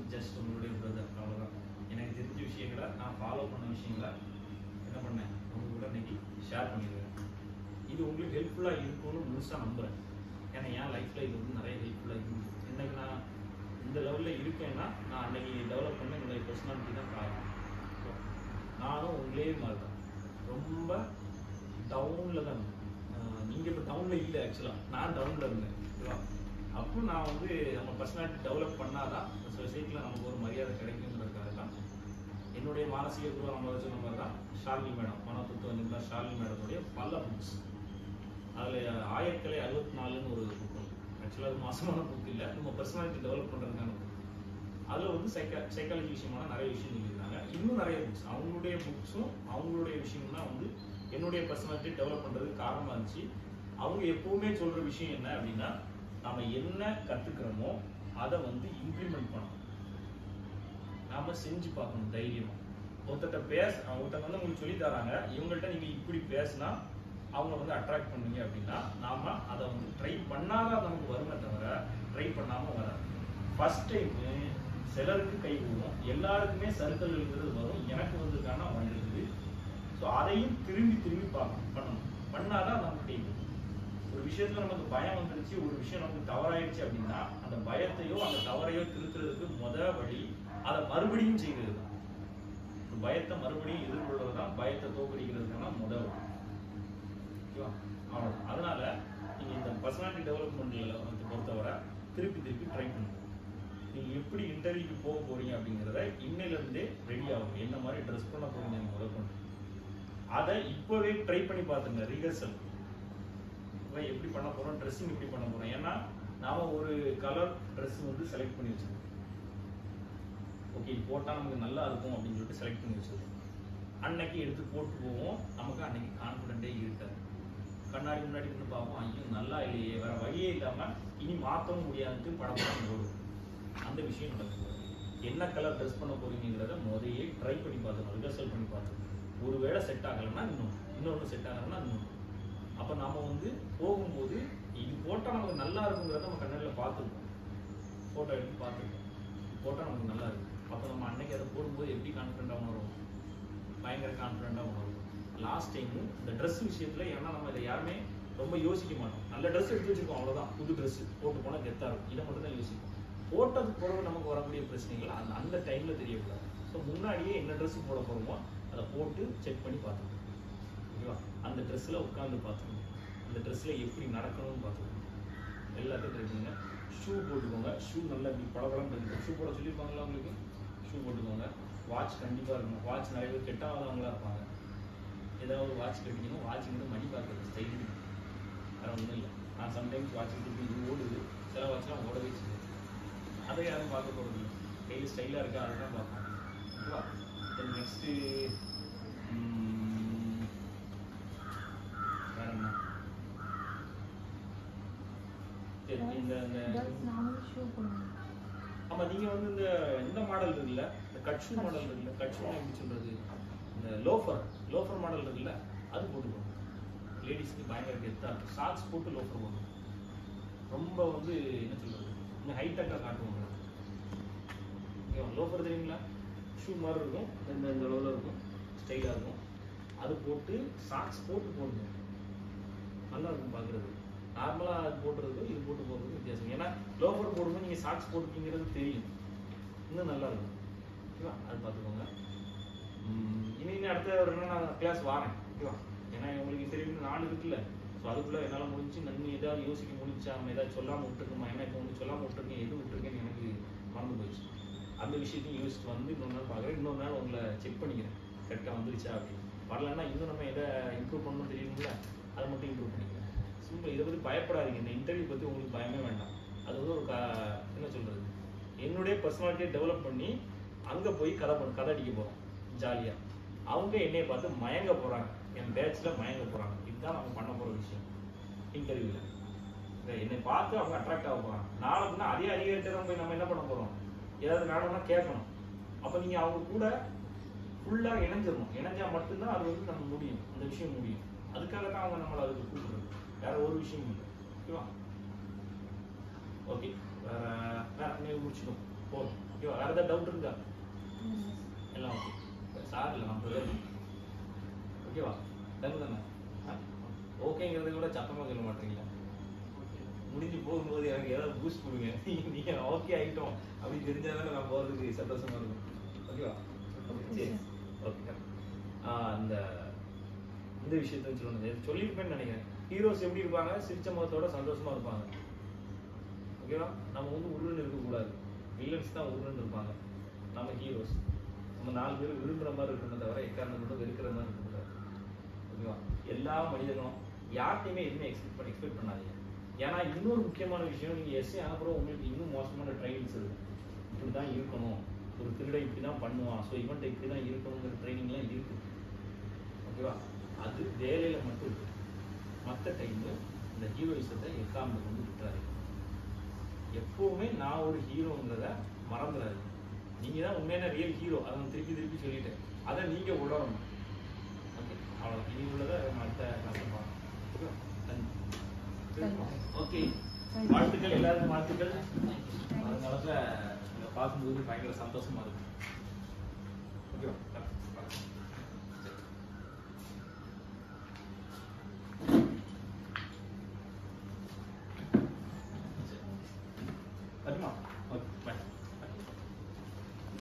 just உங்களுடைய brother அவ்வளோதான் எனக்கு தெரிஞ்ச விஷயங்களை நான் ஃபாலோ பண்ண விஷயங்களை என்ன பண்ணேன் உங்க கூட இன்னைக்கு ஷேர் பண்ணிடுவேன் இது உங்களுக்கு ஹெல்ப்ஃபுல்லாக இருக்கும்னு முழுசாக நம்புகிறேன் ஏன்னா என் லைஃப்பில் இது வந்து நிறைய ஹெல்ப்ஃபுல்லாக இருக்குது இன்னைக்கு நான் இந்த லெவலில் இருக்கேன்னா நான் அன்னைக்கு டெவலப் பண்ண என்னுடைய பர்சனாலிட்டி தான் காரணம் So, நானும் உங்களே மாதிரி தான் ரொம்ப டவுனில் தான் இருந்தேன் நீங்கள் இப்போ டவுனில் இல்லை ஆக்சுவலாக நான் டவுனில் இருந்தேன் ஓகேவா அப்போ நான் வந்து நம்ம பர்சனாலிட்டி டெவலப் பண்ணாதான் சொசைட்டியில் நமக்கு ஒரு மரியாதை கிடைக்குங்கிறதுக்காக தான் என்னுடைய மானசீக குரு நம்ம சொன்ன மாதிரி தான் ஷாலினி மேடம் மனத்துவ நிபுணர் ஷாலினி மேடத்துடைய பல புக்ஸ் அதில் ஆயிரக்கலை அறுபத்தி நாலுன்னு ஒரு புக் உண்டு ஆக்சுவலாக அது மாசமான புக் இல்லை நம்ம பர்சனாலிட்டி டெவலப் பண்ணுறதுக்கான புக் அதில் வந்து சைக்கா சைக்காலஜி விஷயமான நிறைய விஷயம் சொல்லியிருக்காங்க இன்னும் நிறைய புக்ஸ் அவங்களுடைய புக்ஸும் அவங்களுடைய விஷயம் தான் வந்து என்னுடைய பர்சனாலிட்டி டெவலப் பண்ணுறதுக்கு காரணமாக இருந்துச்சு அவங்க எப்பவுமே சொல்கிற விஷயம் என்ன அப்படின்னா நாம என்ன கற்றுக்கிறோமோ அதை வந்து இம்ப்ளிமெண்ட் பண்ணணும் நாம செஞ்சு பார்க்கணும் தைரியமா ஒருத்தட்ட பேச ஒருத்தங்க வந்து உங்களுக்கு சொல்லி தராங்க இவங்கள்ட்ட நீங்க இப்படி பேசினா அவங்க வந்து அட்ராக்ட் பண்ணுவீங்க அப்படின்னா நாம அதை வந்து ட்ரை பண்ணாதான் நமக்கு வருமே தவிர ட்ரை பண்ணாம வராது ஃபர்ஸ்ட் டைம் சிலருக்கு கை கூடும் எல்லாருக்குமே சர்க்கிள்ங்கிறது வரும் எனக்கு வந்திருக்கானா வந்திருக்குது ஸோ அதையும் திரும்பி திரும்பி பார்க்கணும் பண்ணணும் பண்ணாதான் நமக்கு கை கூடும் ஒரு விஷயத்துல நமக்கு பயம் வந்துருச்சு ஒரு விஷயம் நமக்கு தவறாயிடுச்சு அப்படின்னா அந்த பயத்தையோ அந்த தவறையோ திருத்துறதுக்கு முத வழி அதை மறுபடியும் செய்கிறது தான் ஒரு பயத்தை மறுபடியும் எதிர்கொள்வது தான் பயத்தை தோக்கடிக்கிறதுக்கான முத வழி ஓகேவா அவ்வளவுதான் அதனால நீங்க இந்த பர்சனாலிட்டி டெவலப்மெண்ட்ல வந்து பொறுத்தவரை திருப்பி திருப்பி ட்ரை பண்ணுங்க நீங்க எப்படி இன்டர்வியூக்கு போக போறீங்க அப்படிங்கிறத இன்னையில இருந்தே ரெடி ஆகும் என்ன மாதிரி ட்ரெஸ் பண்ண போறீங்க நீங்க முதல் கொண்டு அதை இப்பவே ட்ரை பண்ணி பாத்துங்க ரிஹர்சல் இவன் எப்படி பண்ண போறோம் ட்ரெஸ்ஸிங் எப்படி பண்ண போறோம் ஏன்னா நாம ஒரு கலர் ட்ரெஸ் வந்து செலக்ட் பண்ணி வச்சிருக்கோம் ஓகே இது போட்டா நமக்கு நல்லா இருக்கும் அப்படின்னு சொல்லிட்டு செலக்ட் பண்ணி வச்சிருக்கோம் அன்னைக்கு எடுத்து போட்டு போவோம் நமக்கு அன்னைக்கு கான்ஃபிடென்ட்டே இருக்காது கண்ணாடி முன்னாடி நின்று பார்ப்போம் ஐயோ நல்லா இல்லையே வேற வழியே இல்லாம இனி மாற்றவும் முடியாதுன்ட்டு படம் படம் ஓடும் அந்த விஷயம் நடக்குது என்ன கலர் ட்ரெஸ் பண்ண போறீங்கிறத முதையே ட்ரை பண்ணி பார்த்துக்கணும் ரிஹர்சல் பண்ணி பார்த்துக்கணும் ஒருவேளை செட் ஆகலைன்னா இன்னொன்று இன்னொன்று செட் ஆகலைன்னா இன்னொன்று அப்போ நாம வந்து போகும்போது இது போட்டால் நமக்கு நல்லா இருக்குங்கிறத நம்ம கண்ணாடியில் பார்த்துருக்கோம் ஃபோட்டோ எடுத்து பார்த்துருக்கோம் போட்டால் நமக்கு நல்லா இருக்கு அப்போ நம்ம அன்னைக்கு அதை போடும்போது எப்படி கான்ஃபிடென்ட்டாக உணரும் பயங்கர கான்ஃபிடென்ட்டாக உணரும் லாஸ்ட் டைமு இந்த ட்ரெஸ் விஷயத்தில் ஏன்னா நம்ம இதை யாருமே ரொம்ப யோசிக்க மாட்டோம் நல்ல ட்ரெஸ் எடுத்து வச்சிருக்கோம் அவ்வளோதான் புது ட்ரெஸ் போட்டு போனால் கெத்தாக இருக்கும் இதை மட்டும் தான் யோசிப்போம் போட்டதுக்கு பிறகு நமக்கு வரக்கூடிய பிரச்சனைகள் அந்த அந்த டைமில் தெரியக்கூடாது ஸோ முன்னாடியே என்ன ட்ரெஸ் போட போகிறோமோ அதை போட்டு செக் பண்ணி பார்த்துக்கணும் ஓகேவா அந்த ட்ரெஸ்ஸில் உட்காந்து பார்த்துக்கணும் அந்த ட்ரெஸ்ஸில் எப்படி நடக்கணும்னு பார்த்துக்கணும் எல்லாத்தையும் ட்ரை பண்ணுங்க ஷூ போட்டுக்கோங்க ஷூ நல்லா இப்படி பளபளன்னு இருக்கும் ஷூ போட சொல்லியிருப்பாங்களா உங்களுக்கு ஷூ போட்டுக்கோங்க வாட்ச் கண்டிப்பாக இருக்கணும் வாட்ச் நிறைய பேர் கெட்டாதவங்களா இருப்பாங்க ஏதாவது வாட்ச் கட்டிக்கணும் வாட்ச் வந்து மணி பார்க்குறது ஸ்டைல் வேறு ஒன்றும் இல்லை நான் சம்டைம்ஸ் வாட்ச் கட்டி இது ஓடுது சில வாட்ச்லாம் ஓடவே செய்யுது அதை யாரும் பார்க்க போகிறது இல்லை கையில் ஸ்டைலாக இருக்கா அதை தான் பார்ப்போம் ஓகேவா தென் நெக்ஸ்ட்டு வேற என்ன சரி இந்த இந்த கேர்ள்ஸ் நார்மல் ஷூ போடுவாங்க ஆமா நீங்க வந்து இந்த இந்த மாடல் இருக்குல்ல இந்த கட்ஷு மாடல் இருக்குல்ல கட்ஷுனா எப்படி சொல்றது இந்த லோஃபர் லோஃபர் மாடல் இருக்குல்ல அது போட்டுக்கோங்க லேடிஸ்க்கு பயங்கர கெத்தா இருக்கும் ஷார்ட்ஸ் போட்டு லோஃபர் போடணும் ரொம்ப வந்து என்ன சொல்றது இன்னும் ஹைடெக்காக காட்டுவாங்க ஓகேவா லோஃபர் தெரியுங்களா ஷூ மாதிரி இருக்கும் இந்த இந்த அளவில் இருக்கும் ஸ்டைலாக இருக்கும் அது போட்டு சாக்ஸ் போட்டு போடணும் நல்லா இருக்கும் பார்க்குறது நார்மலாக அது போட்டுறதுக்கும் இது போட்டு போடுறதுக்கும் வித்தியாசம் ஏன்னா லோஃபர் போடும்போது நீங்கள் சாக்ஸ் போட்டுப்பீங்கிறது தெரியும் இன்னும் நல்லா இருக்கும் ஓகேவா அது பார்த்துக்கோங்க உம், இனி இனி அடுத்த ஒரு நாள் நான் கிளாஸ் வரேன் ஓகேவா ஏன்னா உங்களுக்கு தெரியும் நாலு இருக்குல்ல ஸோ அதுக்குள்ளே என்னால் முடிஞ்சு நன்மை ஏதாவது யோசிக்க முடிஞ்சா நம்ம ஏதாவது சொல்லாமல் விட்டுருக்கோமா என்ன இப்போ உங்களுக்கு சொல்லாமல் விட்டுருக்கேன் எது விட்டுருக்கேன்னு எனக்கு மறந்து போயிடுச்சு அந்த விஷயத்தையும் யோசிச்சுட்டு வந்து இன்னொரு நாள் பார்க்குறேன் இன்னொரு நாள் உங்களை செக் பண்ணிக்கிறேன் கரெக்டாக வந்துருச்சா அப்படின்னு வரலன்னா இன்னும் நம்ம எதை இம்ப்ரூவ் பண்ணணும் தெரியுங்களா அதை மட்டும் இம்ப்ரூவ் பண்ணிக்கிறேன் சிம்பிள் இதை பற்றி பயப்படாதீங்க இந்த இன்டர்வியூ பற்றி உங்களுக்கு பயமே வேண்டாம் அது வந்து ஒரு க- என்ன சொல்கிறது என்னுடைய பர்சனாலிட்டியை டெவலப் பண்ணி அங்கே போய் கதை பண்ண கதை அடிக்க போகிறோம் ஜாலியாக அவங்க என்னைய பார்த்து மயங்க போகிறாங்க என் பேட்சில் மயங்க போகிறாங்க இதுதான் நம்ம பண்ண போகிற விஷயம் இன்டர்வியூவில் என்னை பார்த்து அவங்க அட்ராக்ட் ஆக போகிறாங்க நாளைக்குன்னா அதே அதிகாரிட்ட தான் போய் நம்ம என்ன பண்ண போகிறோம் ஏதாவது வேணும்னா கேட்கணும் அப்போ நீங்கள் அவங்க கூட ஃபுல்லாக இணைஞ்சிடணும் இணைஞ்சா மட்டும்தான் அது வந்து நம்ம முடியும் அந்த விஷயம் முடியும் அதுக்காக தான் அவங்க நம்மளை அதுக்கு கூப்பிடுறது வேற ஒரு விஷயமும் இல்லை ஓகேவா ஓகே வேற வேற நீங்க முடிச்சிடும் போதும் ஓகேவா வேற ஏதாவது டவுட் இருக்கா எல்லாம் ஓகே சார் இல்லை நம்ம தான் ஓகேவா டன் தானே ஓகேங்கிறத கூட சத்தமாக சொல்ல மாட்டீங்களா முடிஞ்சு போகும்போது எனக்கு ஏதாவது பூஸ்ட் கொடுங்க நீங்க ஓகே ஆயிட்டோம் அப்படி தெரிஞ்சாதானே நான் போறதுக்கு சந்தோஷமா இருக்கும் ஓகேவா சரி ஓகே அந்த இந்த விஷயத்த சொல்லணும் சொல்லியிருப்பேன்னு நினைக்கிறேன் ஹீரோஸ் எப்படி இருப்பாங்க சிரிச்ச முகத்தோட சந்தோஷமா இருப்பாங்க ஓகேவா நம்ம வந்து உருன்னு இருக்கக்கூடாது வில்லன்ஸ் தான் உருன்னு இருப்பாங்க நம்ம ஹீரோஸ் நம்ம நாலு பேர் விரும்புற மாதிரி இருக்கணும் தவிர எக்காரணம் மட்டும் வெறுக்கிற மாதிரி இருக்கக்கூடாது ஓகேவா எல்லா மனிதர்களும் யார்கிட்டையுமே எதுவுமே எக்ஸ்பெக்ட் பண்ணி எக்ஸ்பெக்ட் பண்ணாதீங்க ஏன்னா இன்னொரு முக்கியமான விஷயம் நீங்க எஸ்ஏ அனுப்புறோம் உங்களுக்கு இன்னும் மோசமான ட்ரைனிங்ஸ் இருக்கு இப்படி தான் இருக்கணும் ஒரு திருடை இப்படி தான் பண்ணுவான் ஸோ இவன்ட்ட இப்படி தான் இருக்கணுங்கிற ட்ரைனிங்லாம் இருக்கு ஓகேவா அது வேலையில மட்டும் இருக்கு மற்ற டைம்ல இந்த ஹீரோயிசத்தை எக்காரணம் கொண்டு விட்டுறாரு எப்பவுமே நான் ஒரு ஹீரோங்கிறத மறந்துடாது நீங்க தான் உண்மையான ரியல் ஹீரோ அதை நான் திருப்பி திருப்பி சொல்லிட்டேன் அதை நீங்க உணரணும் ஓகே அவ்வளோ இனி உள்ளதை நம்ம அடுத்த கிளாஸ் பார்க்கலாம் ஓகே வாழ்த்துக்கள் எல்லாருக்கும் வாழ்த்துக்கள் வருங்காலத்தில் இதை பார்க்கும்போது பயங்கர சந்தோஷமா இருக்கும் ஓகேவா